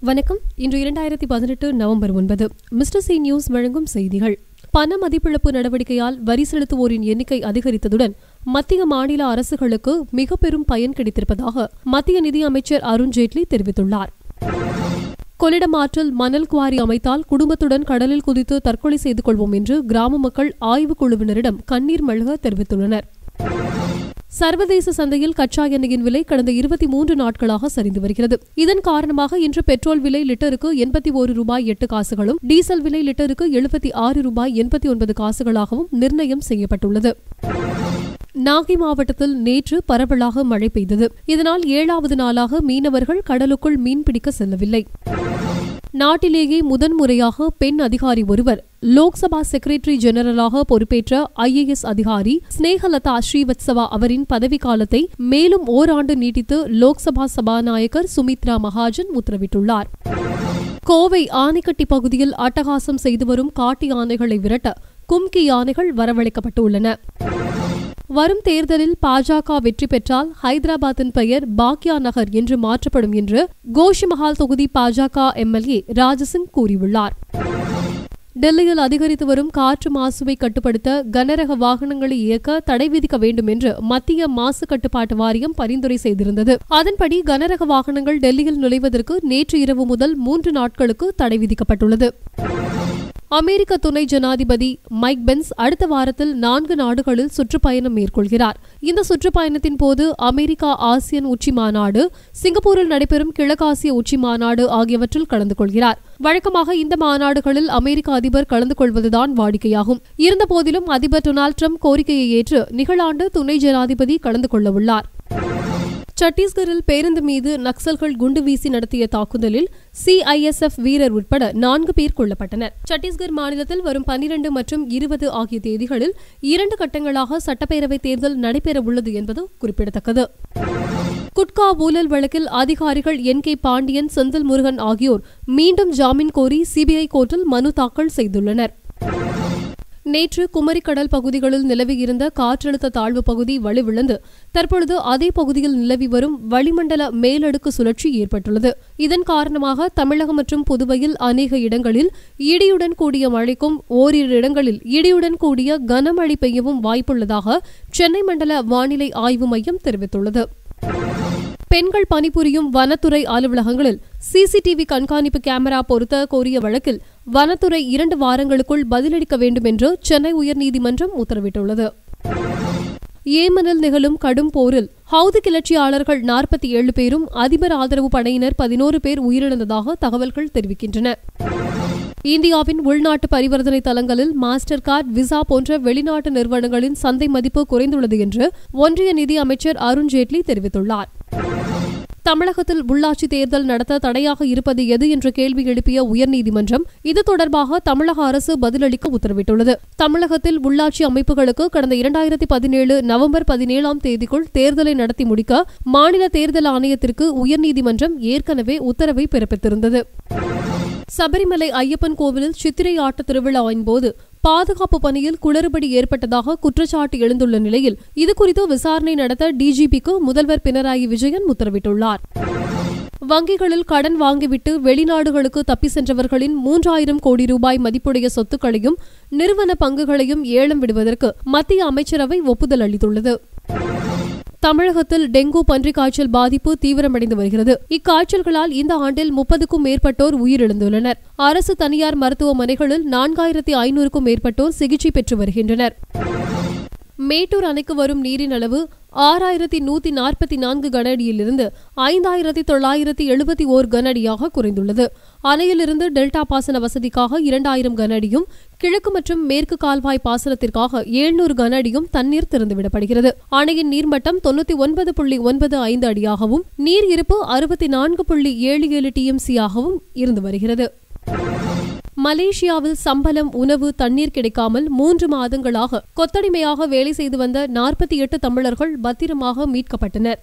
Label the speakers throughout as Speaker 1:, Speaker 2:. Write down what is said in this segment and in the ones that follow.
Speaker 1: வணக்கம் இன்று இரண்டாயிரத்தி பதினெட்டு நவம்பர் ஒன்பது மிஸ்டர் சி நியூஸ் வழங்கும் செய்திகள் பண மதிப்பிழப்பு நடவடிக்கையால் வரி செலுத்துவோரின் எண்ணிக்கை அதிகரித்ததுடன் மத்திய மாநில அரசுகளுக்கு மிக பெரும் பயன் கிடைத்திருப்பதாக மத்திய நிதி அமைச்சர் அருண் ஜேட்லி தெரிவித்துள்ளார் கொள்ளிடம் ஆற்றில் மணல் குவாரி அமைத்தால் குடும்பத்துடன் கடலில் குதித்து தற்கொலை செய்து கொள்வோம் என்று கிராம மக்கள் ஆய்வுக் குழுவினரிடம் கண்ணீர் மல்க தெரிவித்துள்ளனர் சர்வதேச சந்தையில் கச்சா எண்ணெயின் விலை கடந்த இருபத்தி மூன்று நாட்களாக சரிந்து வருகிறது இதன் காரணமாக இன்று பெட்ரோல் விலை லிட்டருக்கு எண்பத்தி ஒரு ரூபாய் எட்டு காசுகளும் டீசல் விலை லிட்டருக்கு எழுபத்தி ஆறு ரூபாய் எண்பத்தி ஒன்பது காசுகளாகவும் நிர்ணயம் செய்யப்பட்டுள்ளது நாகை மாவட்டத்தில் நேற்று பரவலாக மழை பெய்தது இதனால் ஏழாவது நாளாக மீனவர்கள் கடலுக்குள் மீன்பிடிக்க செல்லவில்லை நாட்டிலேயே முதன்முறையாக பெண் அதிகாரி ஒருவர் லோக்சபா செக்ரட்டரி ஜெனரலாக பொறுப்பேற்ற ஐஏஎஸ் அதிகாரி ஸ்னேகலதா ஸ்ரீவத்சவா அவரின் பதவிக்காலத்தை மேலும் ஓராண்டு நீட்டித்து லோக்சபா சபாநாயகர் சுமித்ரா மகாஜன் உத்தரவிட்டுள்ளார் கோவை ஆனைக்கட்டி பகுதியில் அட்டகாசம் செய்து வரும் காட்டு யானைகளை விரட்ட கும்கி யானைகள் வரவழைக்கப்பட்டுள்ளன வரும் தேர்தலில் பாஜக வெற்றி பெற்றால் ஹைதராபாத்தின் பெயர் பாக்யா நகர் என்று மாற்றப்படும் என்று கோஷிமஹால் தொகுதி பாஜக எம்எல்ஏ ராஜசிங் கூறியுள்ளார் டெல்லியில் அதிகரித்து வரும் காற்று மாசுவை கட்டுப்படுத்த கனரக வாகனங்களை இயக்க தடை விதிக்க வேண்டும் என்று மத்திய மாசு கட்டுப்பாட்டு வாரியம் பரிந்துரை செய்திருந்தது அதன்படி கனரக வாகனங்கள் டெல்லியில் நுழைவதற்கு நேற்று இரவு முதல் மூன்று நாட்களுக்கு தடை விதிக்கப்பட்டுள்ளது அமெரிக்க துணை ஜனாதிபதி மைக் பென்ஸ் அடுத்த வாரத்தில் நான்கு நாடுகளில் சுற்றுப்பயணம் மேற்கொள்கிறார் இந்த சுற்றுப்பயணத்தின் போது அமெரிக்கா ஆசியன் உச்சி மாநாடு சிங்கப்பூரில் நடைபெறும் கிழக்காசிய உச்சி மாநாடு ஆகியவற்றில் கலந்து கொள்கிறார் வழக்கமாக இந்த மாநாடுகளில் அமெரிக்க அதிபர் கலந்து கொள்வதுதான் வாடிக்கையாகும் இருந்தபோதிலும் அதிபர் டொனால்டு ட்ரம்ப் கோரிக்கையை ஏற்று நிகழாண்டு துணை ஜனாதிபதி கலந்து கொள்ளவுள்ளார் சத்தீஸ்கரில் பேருந்து மீது நக்சல்கள் குண்டு வீசி நடத்திய தாக்குதலில் சிஐஎஸ்எஃப் வீரர் உட்பட நான்கு பேர் கொல்லப்பட்டனர் சத்தீஸ்கர் மாநிலத்தில் வரும் பனிரண்டு மற்றும் இருபது ஆகிய தேதிகளில் இரண்டு கட்டங்களாக சட்டப்பேரவைத் தேர்தல் நடைபெறவுள்ளது என்பது குறிப்பிடத்தக்கது குட்கா ஊழல் வழக்கில் அதிகாரிகள் என் கே பாண்டியன் செந்தில் முருகன் ஆகியோர் மீண்டும் ஜாமீன் கோரி சிபிஐ கோர்ட்டில் மனு தாக்கல் செய்துள்ளனர் நேற்று குமரிக்கடல் பகுதிகளில் நிலவியிருந்த காற்றழுத்த தாழ்வு பகுதி வலுவிழந்து தற்பொழுது அதே பகுதியில் நிலவி வரும் வளிமண்டல மேலடுக்கு சுழற்சி ஏற்பட்டுள்ளது இதன் காரணமாக தமிழகம் மற்றும் புதுவையில் அநேக இடங்களில் இடியுடன் கூடிய மழைக்கும் ஓரிரு இடங்களில் இடியுடன் கூடிய கனமழை பெய்யவும் வாய்ப்புள்ளதாக சென்னை மண்டல வானிலை ஆய்வு மையம் தெரிவித்துள்ளது பெண்கள் பணிபுரியும் வனத்துறை அலுவலகங்களில் சிசிடிவி கண்காணிப்பு கேமரா பொருத்த கோரிய வழக்கில் வனத்துறை இரண்டு வாரங்களுக்குள் பதிலளிக்க வேண்டும் என்று சென்னை உயர்நீதிமன்றம் உத்தரவிட்டுள்ளது ஏமனில் நிகழும் கடும் போரில் ஹவுதி கிளர்ச்சியாளர்கள் நாற்பத்தி ஏழு பேரும் அதிபர் ஆதரவு படையினர் பதினோரு பேர் உயிரிழந்ததாக தகவல்கள் தெரிவிக்கின்றன இந்தியாவின் உள்நாட்டு பரிவர்த்தனை தளங்களில் மாஸ்டர் கார்டு விசா போன்ற வெளிநாட்டு நிறுவனங்களின் சந்தை மதிப்பு குறைந்துள்ளது என்று ஒன்றிய நிதி அமைச்சர் அருண் ஜேட்லி தெரிவித்துள்ளார் தமிழகத்தில் உள்ளாட்சி தேர்தல் நடத்த தடையாக இருப்பது எது என்ற கேள்வி எழுப்பிய உயர்நீதிமன்றம் இது தொடர்பாக தமிழக அரசு பதிலளிக்க உத்தரவிட்டுள்ளது தமிழகத்தில் உள்ளாட்சி அமைப்புகளுக்கு கடந்த இரண்டாயிரத்தி பதினேழு நவம்பர் பதினேழாம் தேதிக்குள் தேர்தலை நடத்தி முடிக்க மாநில தேர்தல் ஆணையத்திற்கு உயர்நீதிமன்றம் ஏற்கனவே உத்தரவை பிறப்பித்திருந்தது சபரிமலை ஐயப்பன் கோவிலில் சித்திரை ஆட்ட திருவிழாவின் போது பாதுகாப்பு பணியில் குளறுபடி ஏற்பட்டதாக குற்றச்சாட்டு எழுந்துள்ள நிலையில் இதுகுறித்து விசாரணை நடத்த டிஜிபிக்கு முதல்வர் பினராயி விஜயன் உத்தரவிட்டுள்ளார் வங்கிகளில் கடன் வாங்கிவிட்டு வெளிநாடுகளுக்கு தப்பி சென்றவர்களின் மூன்றாயிரம் கோடி ரூபாய் மதிப்புடைய சொத்துக்களையும் நிறுவன பங்குகளையும் ஏலம் விடுவதற்கு மத்திய அமைச்சரவை ஒப்புதல் அளித்துள்ளது தமிழகத்தில் டெங்கு பன்றிக் காய்ச்சல் பாதிப்பு தீவிரமடைந்து வருகிறது இக்காய்ச்சல்களால் இந்த ஆண்டில் முப்பதுக்கும் மேற்பட்டோர் உயிரிழந்துள்ளனர் அரசு தனியார் மருத்துவமனைகளில் நான்காயிரத்தி ஐநூறுக்கும் மேற்பட்டோர் சிகிச்சை பெற்று வருகின்றனர் மேட்டூர் அணைக்கு வரும் நீரின் அளவு ஆறாயிரத்தி நூத்தி நாற்பத்தி நான்கு கனஅடியிலிருந்து ஐந்தாயிரத்தி தொள்ளாயிரத்தி எழுபத்தி ஓர் கனஅடியாக குறைந்துள்ளது அணையிலிருந்து டெல்டா பாசன வசதிக்காக இரண்டாயிரம் கனஅடியும் கிழக்கு மற்றும் மேற்கு கால்வாய் பாசனத்திற்காக ஏழ்நூறு கனஅடியும் தண்ணீர் திறந்துவிடப்படுகிறது அணையின் நீர்மட்டம் தொண்ணூத்தி ஒன்பது புள்ளி ஒன்பது ஐந்து அடியாகவும் நீர் இருப்பு அறுபத்தி நான்கு புள்ளி ஏழு ஏழு டிஎம்சியாகவும் இருந்து வருகிறது மலேசியாவில் சம்பளம் உணவு தண்ணீர் கிடைக்காமல் மூன்று மாதங்களாக கொத்தடிமையாக வேலை செய்து வந்த நாற்பத்தி எட்டு தமிழர்கள் பத்திரமாக மீட்கப்பட்டனர்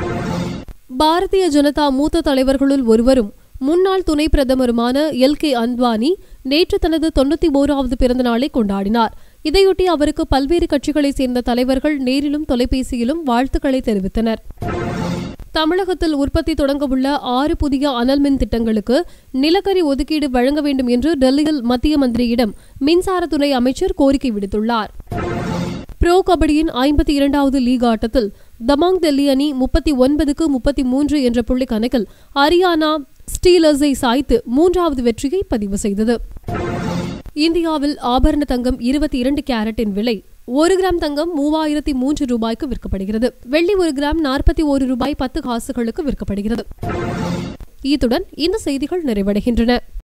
Speaker 1: பாரதிய ஜனதா மூத்த தலைவர்களுள் ஒருவரும் முன்னாள் துணை பிரதமருமான எல் கே அத்வானி நேற்று தனது தொண்ணூத்தி ஓராவது பிறந்த நாளை கொண்டாடினார் இதையொட்டி அவருக்கு பல்வேறு கட்சிகளைச் சேர்ந்த தலைவர்கள் நேரிலும் தொலைபேசியிலும் வாழ்த்துக்களை தெரிவித்தனர் தமிழகத்தில் உற்பத்தி தொடங்கவுள்ள ஆறு புதிய அனல் மின் திட்டங்களுக்கு நிலக்கரி ஒதுக்கீடு வழங்க வேண்டும் என்று டெல்லியில் மத்திய மந்திரியிடம் மின்சாரத்துறை அமைச்சர் கோரிக்கை விடுத்துள்ளார் ப்ரோ கபடியின் ஐம்பத்தி இரண்டாவது லீக் ஆட்டத்தில் தமாங் டெல்லி அணி முப்பத்தி ஒன்பதுக்கு முப்பத்தி மூன்று என்ற புள்ளி கணக்கில் ஹரியானா ஸ்டீலர்ஸை சாய்த்து மூன்றாவது வெற்றியை பதிவு செய்தது இந்தியாவில் ஆபரண தங்கம் இருபத்தி இரண்டு கேரட்டின் விலை ஒரு கிராம் தங்கம் மூவாயிரத்தி மூன்று ரூபாய்க்கு விற்கப்படுகிறது வெள்ளி ஒரு கிராம் நாற்பத்தி ஒரு ரூபாய் பத்து காசுகளுக்கு விற்கப்படுகிறது இத்துடன் இந்த செய்திகள் நிறைவடைகின்றன